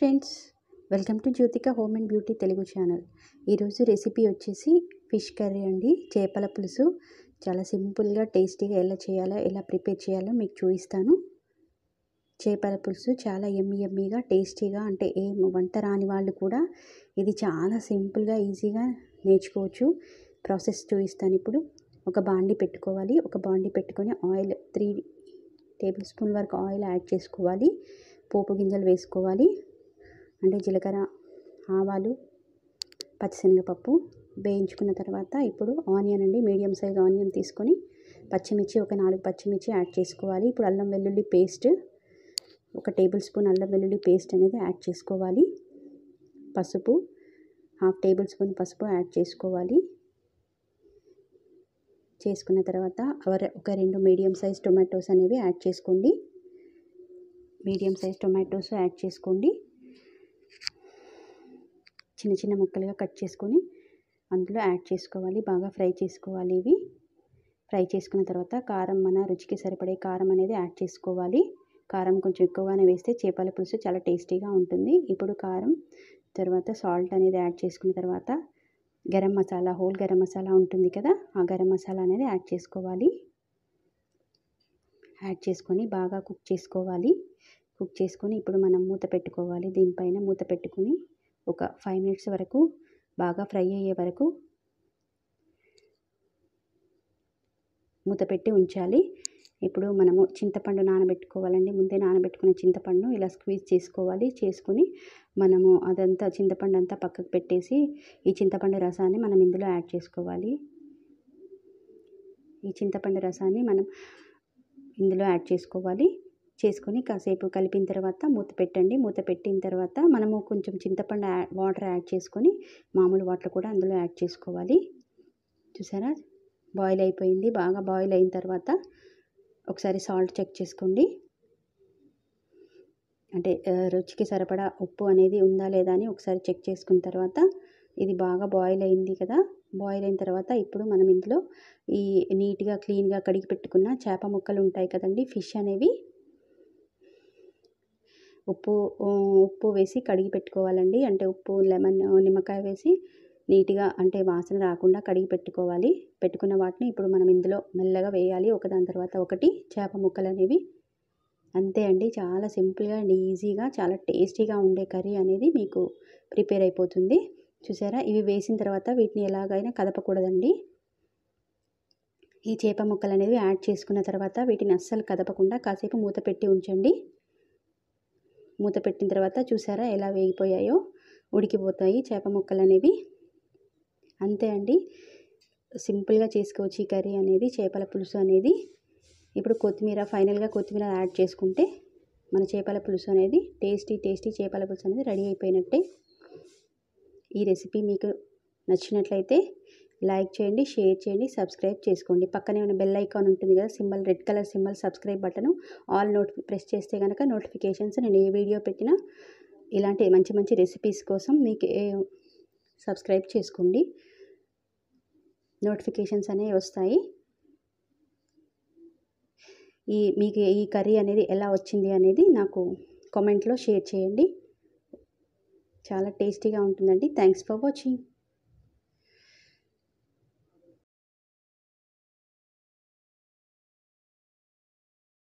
friends welcome to Jyothika home and beauty Telugu channel ఈరోజు recipe వచ్చేసి fish curry అండి చేపల పులుసు చాలా సింపుల్గా టేస్టీగా ఎలా చేయాలో ఎలా ప్రిపేర్ చేయాలో మీకు చూపిస్తాను చేపల పులుసు చాలా ఎమ్మి ఎమ్మిగా టేస్టీగా అంటే ఏం వంట రాని వాళ్ళు కూడా ఇది చాలా సింపుల్గా ఈజీగా నేర్చుకోవచ్చు ప్రాసెస్ చూపిస్తాను ఇప్పుడు ఒక బాండి పెట్టుకోవాలి ఒక బాండి పెట్టుకొని ఆయిల్ త్రీ టేబుల్ స్పూన్ వరకు ఆయిల్ యాడ్ చేసుకోవాలి పోపు గింజలు వేసుకోవాలి అంటే జీలకర్ర ఆవాలు పచ్చిశనగపప్పు వేయించుకున్న తర్వాత ఇప్పుడు ఆనియన్ అండి మీడియం సైజ్ ఆనియన్ తీసుకొని పచ్చిమిర్చి ఒక నాలుగు పచ్చిమిర్చి యాడ్ చేసుకోవాలి ఇప్పుడు అల్లం వెల్లుల్లి పేస్ట్ ఒక టేబుల్ స్పూన్ అల్లం వెల్లుల్లి పేస్ట్ అనేది యాడ్ చేసుకోవాలి పసుపు హాఫ్ టేబుల్ స్పూన్ పసుపు యాడ్ చేసుకోవాలి చేసుకున్న తర్వాత ఒక రెండు మీడియం సైజ్ టొమాటోస్ అనేవి యాడ్ చేసుకోండి మీడియం సైజ్ టొమాటోస్ యాడ్ చేసుకోండి చిన్న చిన్న ముక్కలుగా కట్ చేసుకొని అందులో యాడ్ చేసుకోవాలి బాగా ఫ్రై చేసుకోవాలి ఇవి ఫ్రై చేసుకున్న తర్వాత కారం మన రుచికి సరిపడే కారం అనేది యాడ్ చేసుకోవాలి కారం కొంచెం ఎక్కువగానే వేస్తే చేపల పులుసు చాలా టేస్టీగా ఉంటుంది ఇప్పుడు కారం తర్వాత సాల్ట్ అనేది యాడ్ చేసుకున్న తర్వాత గరం మసాలా హోల్ గరం మసాలా ఉంటుంది కదా ఆ గరం మసాలా అనేది యాడ్ చేసుకోవాలి యాడ్ చేసుకొని బాగా కుక్ చేసుకోవాలి కుక్ చేసుకొని ఇప్పుడు మనం మూత పెట్టుకోవాలి దీనిపైన మూత పెట్టుకొని ఒక ఫైవ్ మినిట్స్ వరకు బాగా ఫ్రై అయ్యే వరకు మూత పెట్టి ఉంచాలి ఇప్పుడు మనము చింతపండు నానబెట్టుకోవాలండి ముందే నానబెట్టుకునే చింతపండు ఇలా స్క్వీజ్ చేసుకోవాలి చేసుకొని మనము అదంతా చింతపండు అంతా పక్కకు పెట్టేసి ఈ చింతపండు రసాన్ని మనం ఇందులో యాడ్ చేసుకోవాలి ఈ చింతపండు రసాన్ని మనం ఇందులో యాడ్ చేసుకోవాలి చేసుకొని కాసేపు కలిపిన తర్వాత మూత పెట్టండి మూత పెట్టిన తర్వాత మనము కొంచెం చింతపండు వాటర్ యాడ్ చేసుకొని మామూలు వాటర్ కూడా అందులో యాడ్ చేసుకోవాలి చూసారా బాయిల్ అయిపోయింది బాగా బాయిల్ అయిన తర్వాత ఒకసారి సాల్ట్ చెక్ చేసుకోండి అంటే రుచికి సరిపడా ఉప్పు అనేది ఉందా లేదా అని ఒకసారి చెక్ చేసుకున్న తర్వాత ఇది బాగా బాయిల్ అయింది కదా బాయిల్ అయిన తర్వాత ఇప్పుడు మనం ఇందులో ఈ నీట్గా క్లీన్గా కడిగి పెట్టుకున్న చేప ముక్కలు ఉంటాయి కదండి ఫిష్ అనేవి ఉప్పు ఉప్పు వేసి కడిగి పెట్టుకోవాలండి అంటే ఉప్పు లెమన్ నిమ్మకాయ వేసి నీట్గా అంటే వాసన రాకుండా కడిగి పెట్టుకోవాలి పెట్టుకున్న వాటిని ఇప్పుడు మనం ఇందులో మెల్లగా వేయాలి ఒకదాని తర్వాత ఒకటి చేప ముక్కలు అనేవి అంతే అండి చాలా సింపుల్గా అండ్ ఈజీగా చాలా టేస్టీగా ఉండే కర్రీ అనేది మీకు ప్రిపేర్ అయిపోతుంది చూసారా ఇవి వేసిన తర్వాత వీటిని ఎలాగైనా కదపకూడదండి ఈ చేప ముక్కలు అనేవి యాడ్ చేసుకున్న తర్వాత వీటిని అస్సలు కదపకుండా కాసేపు మూత పెట్టి ఉంచండి మూత పెట్టిన తర్వాత చూసారా ఎలా వేగిపోయాయో ఉడికిపోతాయి చేప ముక్కలు అనేవి అంతే అండి సింపుల్గా చేసుకోవచ్చు ఈ కర్రీ అనేది చేపల పులుసు అనేది ఇప్పుడు కొత్తిమీర ఫైనల్గా కొత్తిమీర యాడ్ చేసుకుంటే మన చేపల పులుసు అనేది టేస్టీ టేస్టీ చేపల పులుసు అనేది రెడీ అయిపోయినట్టే ఈ రెసిపీ మీకు నచ్చినట్లయితే లైక్ చేయండి షేర్ చేయండి సబ్స్క్రైబ్ చేసుకోండి పక్కనే ఉన్న బెల్ ఐకాన్ ఉంటుంది కదా symbol red colour symbol subscribe button all నోటి ప్రెస్ చేస్తే కనుక నోటిఫికేషన్స్ నేను ఏ వీడియో పెట్టినా ఇలాంటి మంచి మంచి రెసిపీస్ కోసం మీకు సబ్స్క్రైబ్ చేసుకోండి నోటిఫికేషన్స్ అనేవి వస్తాయి ఈ మీకు ఈ కర్రీ అనేది ఎలా వచ్చింది అనేది నాకు కామెంట్లో షేర్ చేయండి చాలా టేస్టీగా ఉంటుందండి థ్యాంక్స్ ఫర్ వాచింగ్